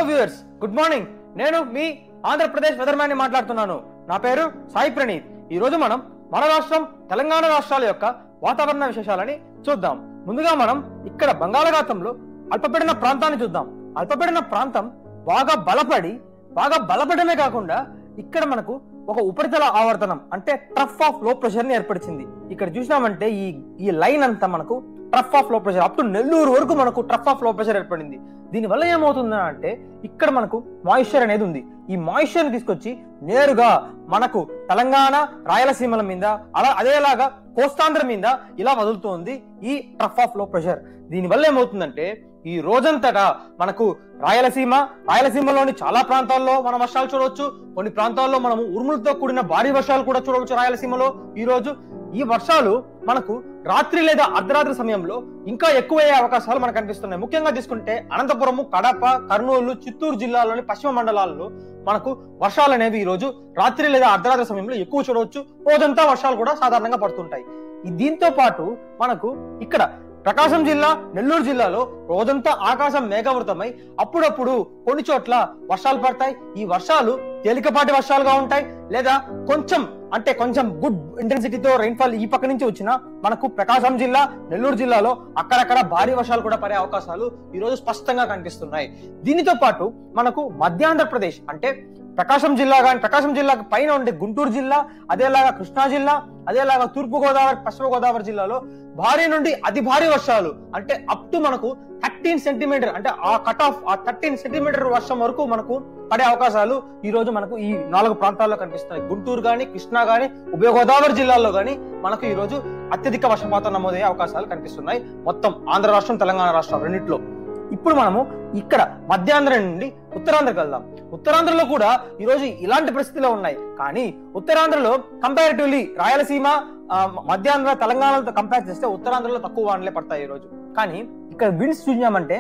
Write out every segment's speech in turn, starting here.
viewers good morning నేను మీ Andhra Pradesh weather man ని మాట్లాడుతున్నాను నా పేరు సాయి ప్రణీత్ ఈ రోజు మనం మన రాష్ట్రం తెలంగాణ రాష్ట్రాల యొక్క వాతావరణ విశేషాలని చూద్దాం ముందుగా మనం ఇక్కడ బంగాళాఖాతంలో అల్పపీడన ప్రాంతాన్ని చూద్దాం అల్పపీడన ప్రాంతం బాగా బలపడి బాగా బలపడమే కాకుండా ఇక్కడ మనకు ఒక ఉపరితల ఆవర్తనం అంటే ట్రఫ్ ఆఫ్ లో ప్రెషర్ ని ఏర్పరిచింది ఇక్కడ చూసినామంటే ఈ ఈ లైన్ అంతా మనకు trough of low pressure up to Nellore వరకు మనకు ట్రఫ్ ఆఫ్ లో ప్రెషర్ ఏర్పడింది దీని వల్ల ఏమవుతుంది అంటే ఇక్కడ మనకు మాయిశ్చర్ అనేది ఉంది ఈ మాయిశ్చర్ తీసుకొచ్చి నేరుగా మనకు తెలంగాణ రాయలసీమల మీద అలా అదేలాగా కోస్తాంధ్ర మీద ఇలా వదులుతోంది ఈ ట్రఫ్ ఆఫ్ లో ప్రెషర్ దీని వల్ల ఏమవుతుందంటే ఈ రోజంతటా మనకు రాయలసీమ రాయలసీమలోని చాలా ప్రాంతాల్లో మనం వర్షాలు చూడవచ్చు కొన్ని ప్రాంతాల్లో మనము ఉరుములతో కూడిన భారీ వర్షాలు కూడా చూడవచ్చు రాయలసీమలో ఈ రోజు ఈ వర్షాలు మనకు రాత్రి లేదా అర్ధరాత్రి సమయంలో ఇంకా ఎక్కువయ్యే అవకాశాలు మనకు కనిపిస్తున్నాయి ముఖ్యంగా తీసుకుంటే అనంతపురము కడప కర్నూలు చిత్తూరు జిల్లాలోని పశ్చిమ మండలాల్లో మనకు వర్షాలు అనేవి ఈ రోజు రాత్రి లేదా అర్ధరాత్రి సమయంలో ఎక్కువ చూడవచ్చు రోజంతా వర్షాలు కూడా సాధారణంగా పడుతుంటాయి ఈ దీంతో పాటు మనకు ఇక్కడ ప్రకాశం జిల్లా నెల్లూరు జిల్లాలో రోజంతా ఆకాశం మేఘావృతమై అప్పుడప్పుడు కొన్ని చోట్ల వర్షాలు పడతాయి ఈ వర్షాలు తేలికపాటి వర్షాలుగా ఉంటాయి లేదా కొంచెం అంటే కొంచెం గుడ్ ఇంటెన్సిటీతో రైన్ఫాల్ ఈ పక్క నుంచి వచ్చిన మనకు ప్రకాశం జిల్లా నెల్లూరు జిల్లాలో అక్కడక్కడ భారీ వర్షాలు కూడా పడే అవకాశాలు ఈ రోజు స్పష్టంగా కనిపిస్తున్నాయి దీనితో పాటు మనకు మధ్యాంధ్రప్రదేశ్ అంటే ప్రకాశం జిల్లా కానీ ప్రకాశం జిల్లాకు పైన ఉండే గుంటూరు జిల్లా అదేలాగా కృష్ణా జిల్లా అదేలాగా తూర్పు గోదావరి పశ్చిమ గోదావరి జిల్లాలో భారీ నుండి అతి భారీ వర్షాలు అంటే అప్ టు మనకు థర్టీన్ సెంటీమీటర్ అంటే ఆ కట్ ఆఫ్ ఆ థర్టీన్ సెంటీమీటర్ వర్షం వరకు మనకు పడే అవకాశాలు ఈ రోజు మనకు ఈ నాలుగు ప్రాంతాల్లో కనిపిస్తున్నాయి గుంటూరు గాని కృష్ణా గాని ఉభయ గోదావరి జిల్లాల్లో గాని మనకు ఈ రోజు అత్యధిక వర్షపాతం నమోదయ్యే అవకాశాలు కనిపిస్తున్నాయి మొత్తం ఆంధ్ర రాష్ట్రం తెలంగాణ రాష్ట్రం రెండిట్లో ఇప్పుడు మనము ఇక్కడ మధ్యాంధ్ర నుండి ఉత్తరాంధ్రకి వెళ్దాం ఉత్తరాంధ్రలో కూడా ఈ రోజు ఇలాంటి పరిస్థితులు ఉన్నాయి కానీ ఉత్తరాంధ్రలో కంపారిటివ్లీ రాయలసీమ ఆ, మధ్యాంధ్ర తెలంగాణతో కంపేర్ చేస్తే ఉత్తరాంధ్రలో తక్కువ వానలే పడతాయి ఈ రోజు కానీ ఇక్కడ విండ్స్ చూసామంటే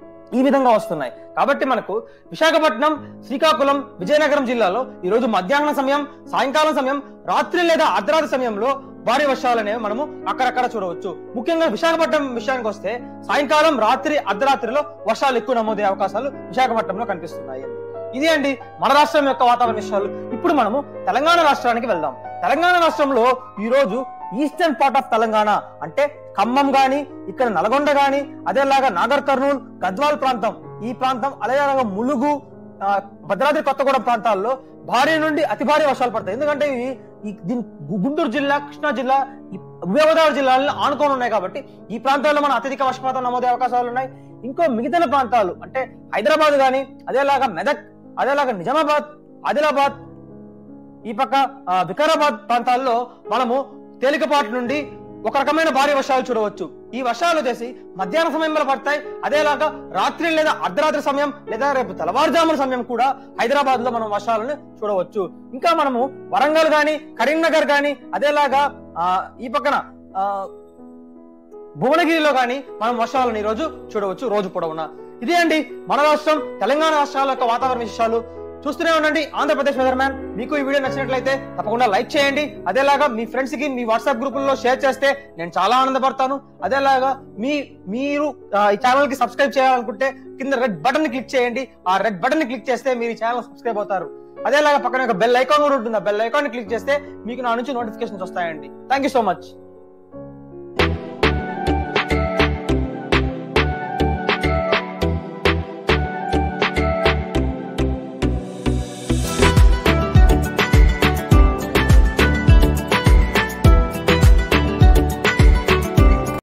ఈ విధంగా వస్తున్నాయి కాబట్టి మనకు విశాఖపట్నం శ్రీకాకుళం విజయనగరం జిల్లాలో ఈ రోజు మధ్యాహ్న సమయం సాయంకాలం సమయం రాత్రి లేదా అర్ధరాత్రి సమయంలో భారీ వర్షాలు అనేవి మనము అక్కడక్కడ చూడవచ్చు ముఖ్యంగా విశాఖపట్నం విషయానికి వస్తే సాయంకాలం రాత్రి అర్ధరాత్రిలో వర్షాలు ఎక్కువ నమోదయ్యే అవకాశాలు విశాఖపట్నంలో కనిపిస్తున్నాయి ఇది అండి మన రాష్ట్రం యొక్క వాతావరణ విషయాలు ఇప్పుడు మనము తెలంగాణ రాష్ట్రానికి వెళ్దాం తెలంగాణ రాష్ట్రంలో ఈ రోజు ఈస్టర్న్ పార్ట్ ఆఫ్ తెలంగాణ అంటే ఖమ్మం గాని ఇక్కడ నల్గొండ గాని అదేలాగా నాగర్ కర్నూల్ గద్వాల్ ప్రాంతం ఈ ప్రాంతం అదేలాగా ములుగు ఆ, భద్రాద్రి కొత్తగూడెం ప్రాంతాల్లో భారీ నుండి అతి భారీ వర్షాలు పడతాయి ఎందుకంటే ఇవి ఈ దీని గు- గుంటూరు జిల్లా కృష్ణా జిల్లా ఈ ఉభయ గోదావరి జిల్లాలను ఆనుకొని ఉన్నాయి కాబట్టి ఈ ప్రాంతాల్లో మన అత్యధిక వర్షపాతం నమోదయ్యే అవకాశాలు ఉన్నాయి ఇంకో మిగతా ప్రాంతాలు అంటే హైదరాబాద్ గాని అదేలాగా మెదక్ అదేలాగా నిజామాబాద్ ఆదిలాబాద్ ఈ పక్క ఆ, వికారాబాద్ ప్రాంతాల్లో మనము తేలికపాటి నుండి ఒక రకమైన భారీ వర్షాలు చూడవచ్చు ఈ వర్షాలు వచ్చేసి మధ్యాహ్న సమయంలో పడతాయి అదేలాగా రాత్రి లేదా అర్ధరాత్రి సమయం లేదా రేపు తెల్లవారుజామున సమయం కూడా హైదరాబాద్ లో మనం వర్షాలను చూడవచ్చు ఇంకా మనము వరంగల్ గాని కరీంనగర్ గాని అదేలాగా ఆ, ఈ పక్కన ఆ, భువనగిరిలో గాని మనం వర్షాలను ఈ రోజు చూడవచ్చు రోజు పొడవునా ఇదే అండి మన రాష్ట్రం తెలంగాణ రాష్ట్రాల యొక్క వాతావరణ విశేషాలు చూస్తూనే ఉండండి ఆంధ్రప్రదేశ్ వెదర్ మ్యాన్ మీకు ఈ వీడియో నచ్చినట్లయితే తప్పకుండా లైక్ చేయండి అదేలాగా మీ ఫ్రెండ్స్ కి మీ వాట్సాప్ గ్రూపుల్లో షేర్ చేస్తే నేను చాలా ఆనందపడతాను అదేలాగా మీ మీరు ఆ, ఈ ఛానల్ కి సబ్స్క్రైబ్ చేయాలనుకుంటే కింద రెడ్ బటన్ ని క్లిక్ చేయండి ఆ రెడ్ బటన్ ని క్లిక్ చేస్తే మీరు ఈ ఛానల్ సబ్స్క్రైబ్ అవుతారు అదేలాగా పక్కన ఒక బెల్ ఐకాన్ కూడా ఉంటుంది ఆ బెల్ ఐకాన్ ని క్లిక్ చేస్తే మీకు నా నుంచి నోటిఫికేషన్స్ వస్తాయండి థ్యాంక్ యూ సో మచ్